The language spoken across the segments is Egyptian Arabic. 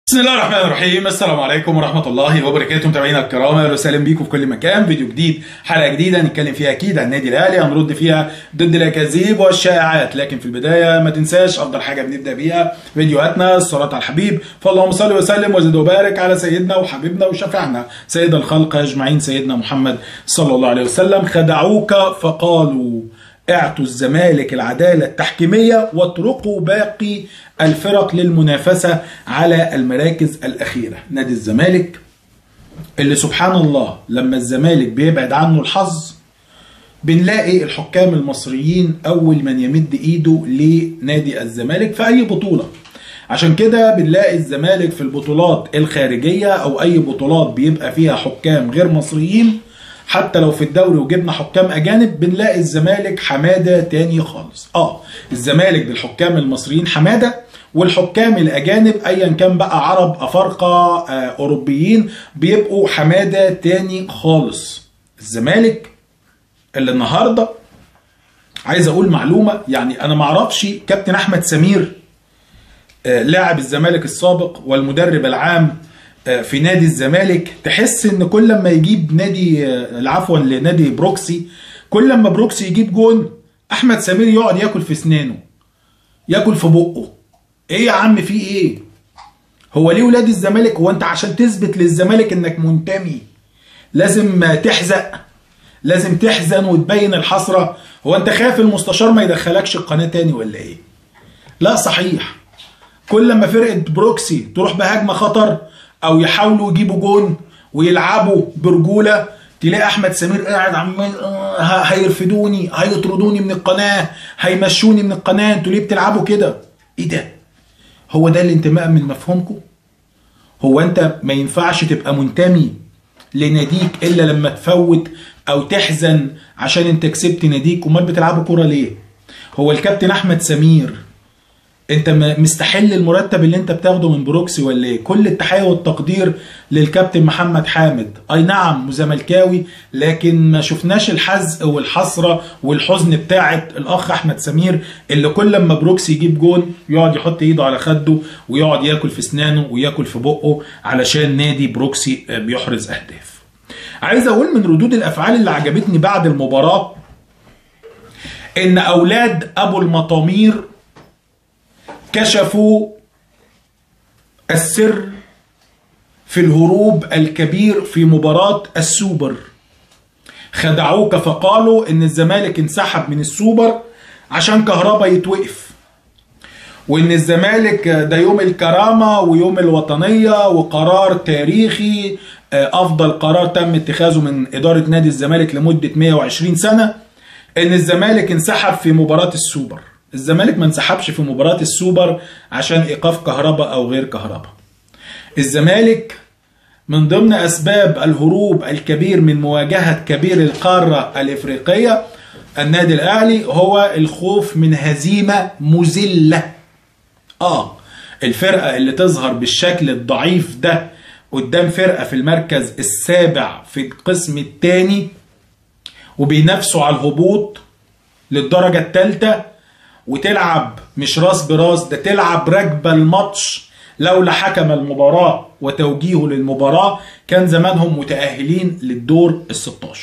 بسم الله الرحمن الرحيم السلام عليكم ورحمة الله وبركاته متابعينا الكرام اهلا وسهلا بيكم في كل مكان فيديو جديد حلقة جديدة هنتكلم فيها اكيد عن النادي الاهلي هنرد فيها ضد الاكاذيب والشائعات لكن في البداية ما تنساش افضل حاجة بنبدأ بيها فيديوهاتنا الصلاة على الحبيب فاللهم صل وسلم وزد وبارك على سيدنا وحبيبنا وشفيعنا سيد الخلق اجمعين سيدنا محمد صلى الله عليه وسلم خدعوك فقالوا اعطوا الزمالك العدالة التحكيمية واتركوا باقي الفرق للمنافسة على المراكز الأخيرة نادي الزمالك اللي سبحان الله لما الزمالك بيبعد عنه الحظ بنلاقي الحكام المصريين أول من يمد إيده لنادي الزمالك في أي بطولة عشان كده بنلاقي الزمالك في البطولات الخارجية أو أي بطولات بيبقى فيها حكام غير مصريين حتى لو في الدوري وجبنا حكام اجانب بنلاقي الزمالك حماده تاني خالص اه الزمالك بالحكام المصريين حماده والحكام الاجانب ايا كان بقى عرب افارقه آه، اوروبيين بيبقوا حماده تاني خالص الزمالك اللي النهارده عايز اقول معلومه يعني انا معرفش كابتن احمد سمير آه، لاعب الزمالك السابق والمدرب العام آه، في نادي الزمالك تحس ان كل لما يجيب نادي آه، عفوا لنادي بروكسي كل لما بروكسي يجيب جون احمد سمير يقعد ياكل في اسنانه ياكل في بقه ايه يا عم في ايه هو ليه ولاد الزمالك هو انت عشان تثبت للزمالك انك منتمي لازم تحزق لازم تحزن وتبين الحسرة هو انت خايف المستشار ما يدخلكش القناة تاني ولا ايه لا صحيح كل لما فرقة بروكسي تروح بهجمة خطر او يحاولوا يجيبوا جون ويلعبوا برجولة تلاقي احمد سمير قاعد عمال آه، ه- هيرفدوني هيطردوني من القناة هيمشوني من القناة انتوا ليه بتلعبوا كده ايه ده هو ده الانتماء من مفهومكم هو انت ما ينفعش تبقى منتمي لناديك الا لما تفوت او تحزن عشان انت كسبت ناديك امال بتلعبوا كوره ليه هو الكابتن احمد سمير انت م- مستحل المرتب اللي انت بتاخده من بروكسي ولا ايه كل التحيه والتقدير للكابتن محمد حامد اي نعم مزملكاوي لكن ما شفناش الحزق والحسره والحزن بتاعه الاخ احمد سمير اللي كل لما بروكسي يجيب جون يقعد يحط ايده على خده ويقعد ياكل في اسنانه وياكل في بقه علشان نادي بروكسي آه، بيحرز اهداف عايز اقول من ردود الافعال اللي عجبتني بعد المباراه ان اولاد ابو المطامير كشفوا السر في الهروب الكبير في مباراة السوبر خدعوك فقالوا ان الزمالك انسحب من السوبر عشان كهربا يتوقف وان الزمالك ده يوم الكرامة ويوم الوطنية وقرار تاريخي آه، افضل قرار تم اتخاذه من ادارة نادي الزمالك لمدة 120 سنة ان الزمالك انسحب في مباراة السوبر الزمالك ما انسحبش في مباراة السوبر عشان ايقاف كهرباء او غير كهرباء الزمالك من ضمن اسباب الهروب الكبير من مواجهة كبير القارة الافريقية النادي الاهلي هو الخوف من هزيمة مذلة اه الفرقة اللي تظهر بالشكل الضعيف ده قدام فرقة في المركز السابع في القسم الثاني وبينافسوا على الهبوط للدرجة الثالثة وتلعب مش راس براس ده تلعب راكبة الماتش لولا حكم المباراة وتوجيهه للمباراة كان زمانهم متأهلين للدور ال 16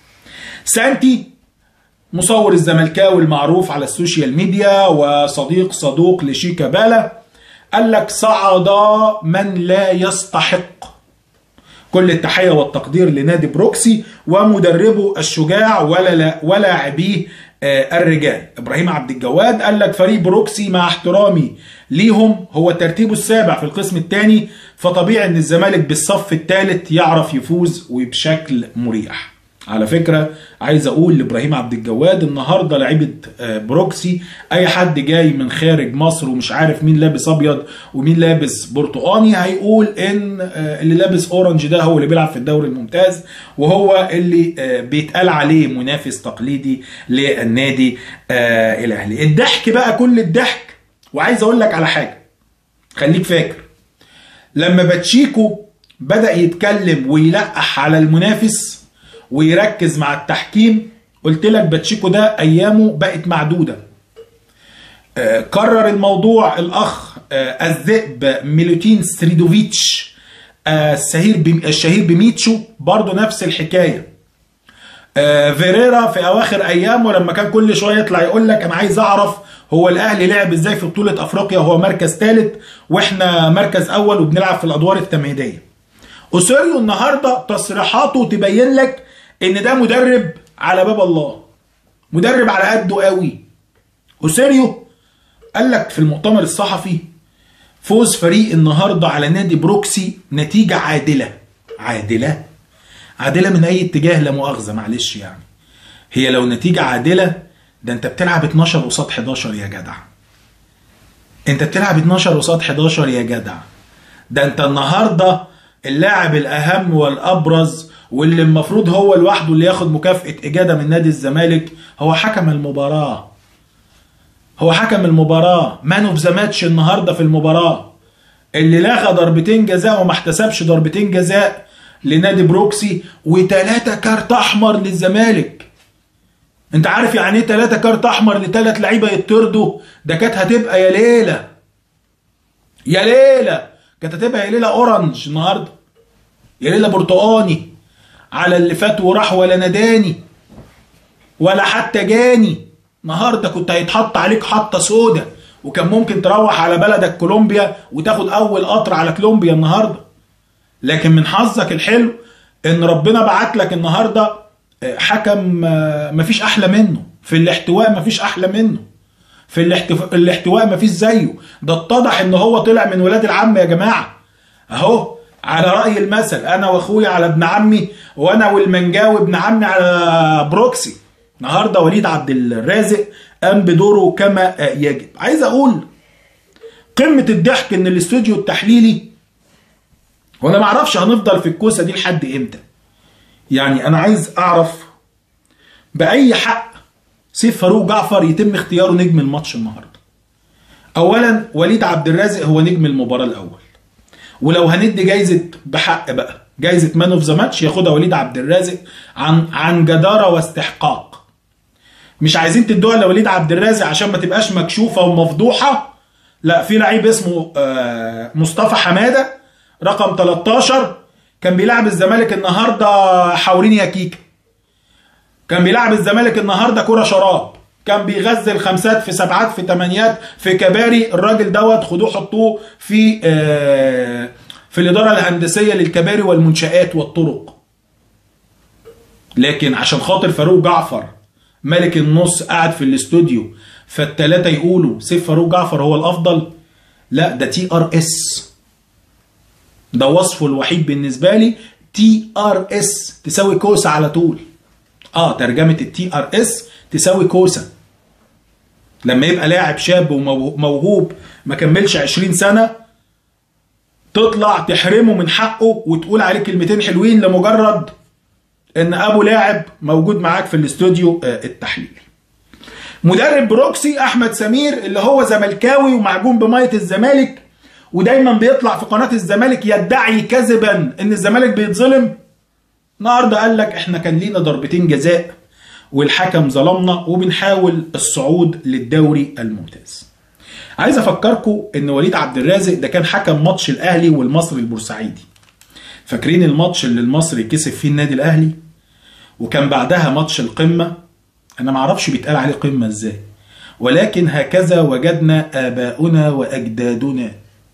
سانتي مصور الزملكاوي المعروف على السوشيال ميديا وصديق صدوق لشيكا بالا قال لك صعد من لا يستحق كل التحية والتقدير لنادي بروكسي ومدربه الشجاع ولا ولاعبيه آه، الرجال ابراهيم عبد الجواد قال لك فريق بروكسي مع احترامي ليهم هو ترتيبه السابع في القسم الثاني فطبيعي ان الزمالك بالصف الثالث يعرف يفوز وبشكل مريح على فكرة عايز اقول لابراهيم عبد الجواد النهاردة لعيبة آه، بروكسي اي حد جاي من خارج مصر ومش عارف مين لابس ابيض ومين لابس برتقاني هيقول ان آه، اللي لابس اورنج ده هو اللي بيلعب في الدوري الممتاز وهو اللي آه، بيتقال عليه منافس تقليدي للنادي آه، الاهلي الضحك بقى كل الضحك وعايز اقول لك على حاجة خليك فاكر لما باتشيكو بدأ يتكلم ويلقح على المنافس ويركز مع التحكيم قلت لك باتشيكو ده ايامه بقت معدوده آه، كرر الموضوع الاخ آه، الذئب ميلوتين ستريدوفيتش آه، الشهير بم- الشهير بميتشو برضه نفس الحكايه آه، فيريرا في اواخر ايامه لما كان كل شويه يطلع يقول لك انا عايز اعرف هو الاهلي لعب ازاي في بطوله افريقيا وهو مركز ثالث واحنا مركز اول وبنلعب في الادوار التمهيديه اوسوريو النهارده تصريحاته تبين لك ان ده مدرب على باب الله مدرب على قده قوي اوسوريو قال لك في المؤتمر الصحفي فوز فريق النهارده على نادي بروكسي نتيجه عادله عادله عادله من اي اتجاه لا مؤاخذه معلش يعني هي لو نتيجه عادله ده انت بتلعب 12 قصاد 11 يا جدع انت بتلعب 12 قصاد 11 يا جدع ده انت النهارده اللاعب الاهم والابرز واللي المفروض هو لوحده اللي ياخد مكافاه اجاده من نادي الزمالك هو حكم المباراه هو حكم المباراه مان اوف ذا ماتش النهارده في المباراه اللي لغى ضربتين جزاء وما احتسبش ضربتين جزاء لنادي بروكسي وثلاثة كارت احمر للزمالك انت عارف يعني ايه ثلاثة كارت احمر لثلاث لعيبه يطردوا ده كانت هتبقى يا ليله يا ليله كانت هتبقى يا ليله اورنج النهارده يا ليله برتقاني على اللي فات وراح ولا نداني ولا حتى جاني النهارده كنت هيتحط عليك حطه سودا وكان ممكن تروح على بلدك كولومبيا وتاخد اول قطر على كولومبيا النهارده لكن من حظك الحلو ان ربنا بعت لك النهارده آه، حكم آه، مفيش احلى منه في الاحتواء مفيش احلى منه في الاحتف... الاحتواء مفيش زيه ده اتضح ان هو طلع من ولاد العم يا جماعه اهو على راي المثل انا واخويا على ابن عمي وانا والمنجاوي ابن عمي على بروكسي النهارده وليد عبد الرازق قام بدوره كما آه، يجب عايز اقول قمه الضحك ان الاستوديو التحليلي وانا ما اعرفش هنفضل في الكوسه دي لحد امتى يعني انا عايز اعرف باي حق سيف فاروق جعفر يتم اختياره نجم الماتش النهارده اولا وليد عبد الرازق هو نجم المباراه الاول ولو هندي جايزه بحق بقى جايزه مان اوف ذا ماتش ياخدها وليد عبد الرازق عن عن جداره واستحقاق مش عايزين تدوها لوليد عبد الرازق عشان ما تبقاش مكشوفه ومفضوحه لا في لعيب اسمه آه، مصطفى حماده رقم 13 كان بيلعب الزمالك النهارده حاورين يا كيكا كان بيلعب الزمالك النهارده كرة شراب كان بيغزل خمسات في سبعات في تمانيات في كباري الراجل دوت خدوه حطوه في آه، في الإدارة الهندسية للكباري والمنشآت والطرق لكن عشان خاطر فاروق جعفر ملك النص قاعد في الاستوديو فالتلاتة يقولوا سيف فاروق جعفر هو الأفضل لا ده تي ار اس ده وصفه الوحيد بالنسبة لي تي ار اس تساوي كوسة على طول اه ترجمة التي ار اس تساوي كوسة لما يبقى لاعب شاب وموهوب ما كملش 20 سنة تطلع تحرمه من حقه وتقول عليه كلمتين حلوين لمجرد ان ابو لاعب موجود معاك في الاستوديو آه، التحليلي مدرب بروكسي احمد سمير اللي هو زملكاوي ومعجون بميه الزمالك ودايما بيطلع في قناه الزمالك يدعي كذبا ان الزمالك بيتظلم النهارده قال لك احنا كان لينا ضربتين جزاء والحكم ظلمنا وبنحاول الصعود للدوري الممتاز عايز افكركم ان وليد عبد الرازق ده كان حكم ماتش الاهلي والمصري البورسعيدي فاكرين الماتش اللي المصري كسب فيه النادي الاهلي وكان بعدها ماتش القمه انا ما اعرفش بيتقال عليه قمه ازاي ولكن هكذا وجدنا اباؤنا واجدادنا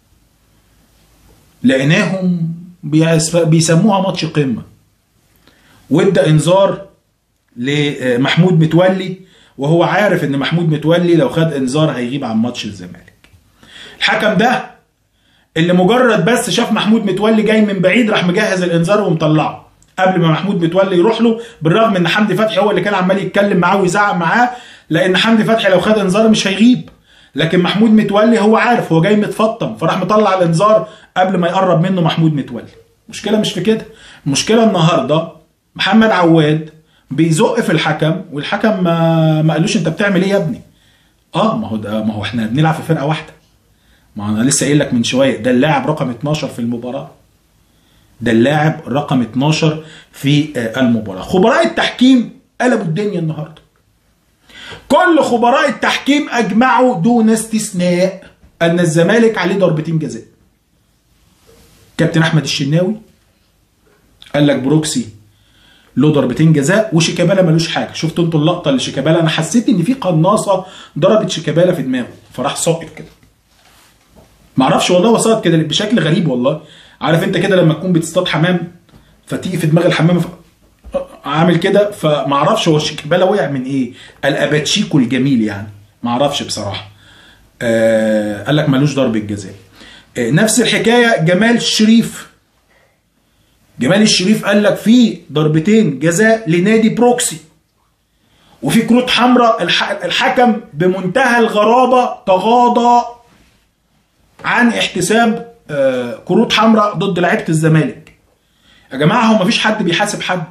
لقيناهم بيس- بيسموها ماتش قمه وادى انذار لمحمود متولي وهو عارف ان محمود متولي لو خد انذار هيغيب عن ماتش الزمالك الحكم ده اللي مجرد بس شاف محمود متولي جاي من بعيد راح مجهز الانذار ومطلعه قبل ما محمود متولي يروح له بالرغم ان حمدي فتحي هو اللي كان عمال يتكلم معاه ويزعق معاه لان حمدي فتحي لو خد انذار مش هيغيب لكن محمود متولي هو عارف هو جاي متفطم فراح مطلع الانذار قبل ما يقرب منه محمود متولي المشكله مش في كده المشكله النهارده محمد عواد بيزق في الحكم والحكم ما, ما قالوش انت بتعمل ايه يا ابني اه ما هو ده ما هو احنا بنلعب في فرقه واحده ما انا لسه قايل لك من شويه ده اللاعب رقم 12 في المباراه ده اللاعب رقم 12 في آه، المباراه خبراء التحكيم قلبوا الدنيا النهارده كل خبراء التحكيم اجمعوا دون استثناء ان الزمالك عليه ضربتين جزاء كابتن احمد الشناوي قال لك بروكسي له ضربتين جزاء وشيكابالا ملوش حاجه شفتوا انتوا اللقطه اللي شيكابالا انا حسيت ان في قناصه ضربت شيكابالا في دماغه فراح ساقط كده معرفش والله هو ساقط كده بشكل غريب والله عارف انت كده لما تكون بتصطاد حمام فتيجي في دماغ الحمام ف... عامل كده فمعرفش هو شيكابالا وقع من ايه الاباتشيكو الجميل يعني معرفش بصراحه آه قال لك ملوش ضربه جزاء آه نفس الحكايه جمال شريف جمال الشريف قال لك في ضربتين جزاء لنادي بروكسي وفي كروت حمراء الحكم بمنتهى الغرابه تغاضى عن احتساب كروت حمراء ضد لعيبه الزمالك يا جماعه هو مفيش حد بيحاسب حد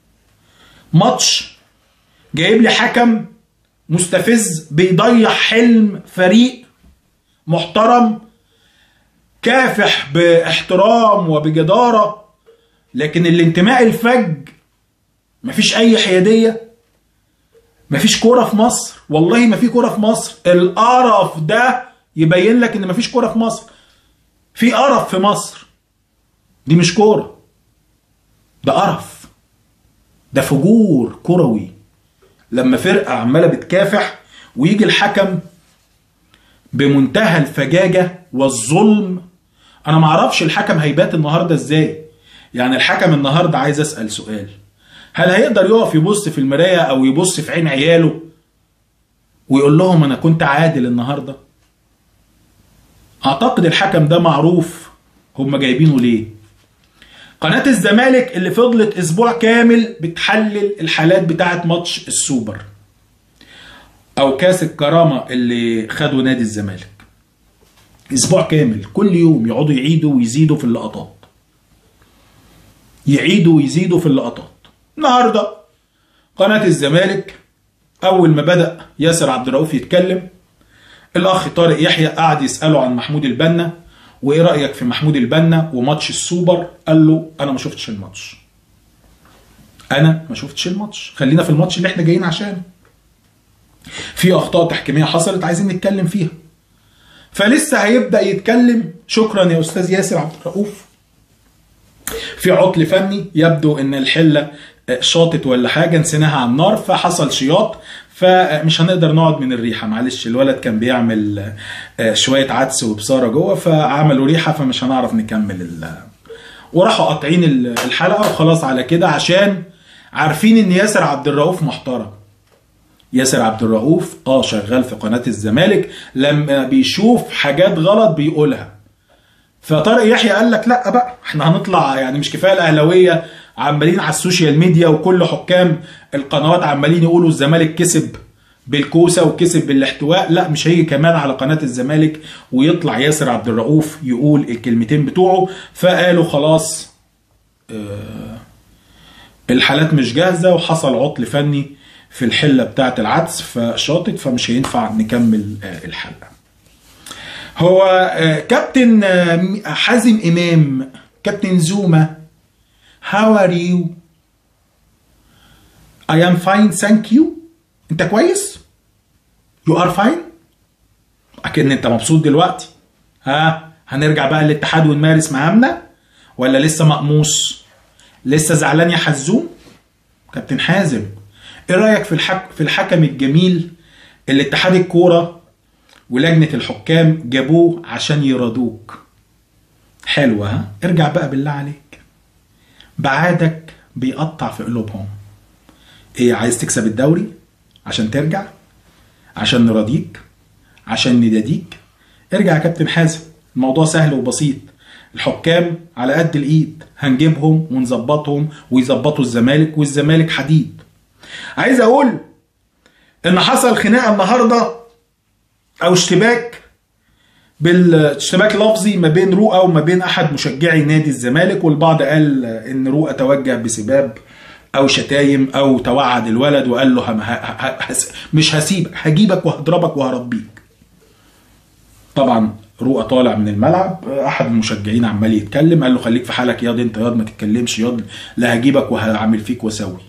ماتش جايب لي حكم مستفز بيضيع حلم فريق محترم كافح باحترام وبجداره لكن الانتماء الفج مفيش اي حياديه مفيش كوره في مصر والله ما في كوره في مصر القرف ده يبين لك ان مفيش كوره في مصر في قرف في مصر دي مش كوره ده قرف ده فجور كروي لما فرقه عماله بتكافح ويجي الحكم بمنتهى الفجاجه والظلم انا معرفش الحكم هيبات النهارده ازاي يعني الحكم النهارده عايز اسال سؤال هل هيقدر يقف يبص في المرايه او يبص في عين عياله ويقول لهم انا كنت عادل النهارده اعتقد الحكم ده معروف هم جايبينه ليه قناة الزمالك اللي فضلت اسبوع كامل بتحلل الحالات بتاعه ماتش السوبر او كاس الكرامة اللي خده نادي الزمالك اسبوع كامل كل يوم يقعدوا يعيدوا ويزيدوا في اللقطات يعيدوا ويزيدوا في اللقطات النهارده قناة الزمالك أول ما بدأ ياسر عبد الرؤوف يتكلم الأخ طارق يحيى قعد يسأله عن محمود البنا وإيه رأيك في محمود البنا وماتش السوبر قال له أنا ما شفتش الماتش أنا ما شفتش الماتش خلينا في الماتش اللي إحنا جايين عشانه في أخطاء تحكيمية حصلت عايزين نتكلم فيها فلسه هيبدأ يتكلم شكرا يا أستاذ ياسر عبد الرؤوف في عطل فني يبدو ان الحله شاطت ولا حاجه نسيناها على النار فحصل شياط فمش هنقدر نقعد من الريحه معلش الولد كان بيعمل شويه عدس وبصاره جوه فعملوا ريحه فمش هنعرف نكمل ال... وراحوا قاطعين الحلقه وخلاص على كده عشان عارفين ان ياسر عبد الرؤوف محترم ياسر عبد الرؤوف اه شغال في قناه الزمالك لما بيشوف حاجات غلط بيقولها فطارق يحيى قال لك لا بقى احنا هنطلع يعني مش كفايه الاهلاويه عمالين على السوشيال ميديا وكل حكام القنوات عمالين يقولوا الزمالك كسب بالكوسه وكسب بالاحتواء لا مش هيجي كمان على قناه الزمالك ويطلع ياسر عبد الرؤوف يقول الكلمتين بتوعه فقالوا خلاص اه الحالات مش جاهزه وحصل عطل فني في الحله بتاعه العدس فشاطت فمش هينفع نكمل اه الحلقه هو كابتن حازم امام كابتن زوما هاو ار يو I am fine thank you انت كويس you are fine اكن انت مبسوط دلوقتي ها هنرجع بقى للاتحاد ونمارس مهامنا ولا لسه مقموص لسه زعلان يا حزوم كابتن حازم ايه رايك في الحك... في الحكم الجميل اللي اتحاد الكوره ولجنة الحكام جابوه عشان يرضوك حلوة ها ارجع بقى بالله عليك بعادك بيقطع في قلوبهم ايه عايز تكسب الدوري عشان ترجع عشان نراضيك عشان نداديك ارجع يا كابتن حازم الموضوع سهل وبسيط الحكام على قد الايد هنجيبهم ونظبطهم ويظبطوا الزمالك والزمالك حديد عايز اقول ان حصل خناقه النهارده او اشتباك بالاشتباك لفظي ما بين رؤى وما بين احد مشجعي نادي الزمالك والبعض قال ان رؤى توجه بسباب او شتايم او توعد الولد وقال له هم ه... ه... هس... مش هسيبك هجيبك وهضربك وهربيك طبعا رؤى طالع من الملعب احد المشجعين عمال يتكلم قال له خليك في حالك ياض انت ياض ما تتكلمش ياض لا هجيبك وهعمل فيك واسوي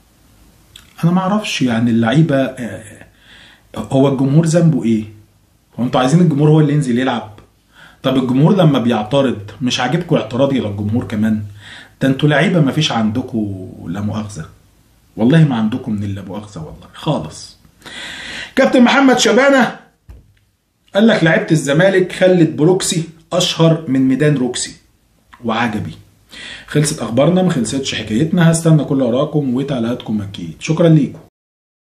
انا ما اعرفش يعني اللعيبه هو الجمهور ذنبه ايه هو انتوا عايزين الجمهور هو اللي ينزل يلعب طب الجمهور لما بيعترض مش عاجبكم اعتراضي للجمهور كمان ده انتوا لعيبه ما فيش عندكم لا مؤاخذه والله ما عندكم من الا مؤاخذه والله خالص كابتن محمد شبانه قال لك لعيبه الزمالك خلت بروكسي اشهر من ميدان روكسي وعجبي خلصت اخبارنا ما خلصتش حكايتنا هستنى كل اراءكم وتعليقاتكم اكيد شكرا ليكم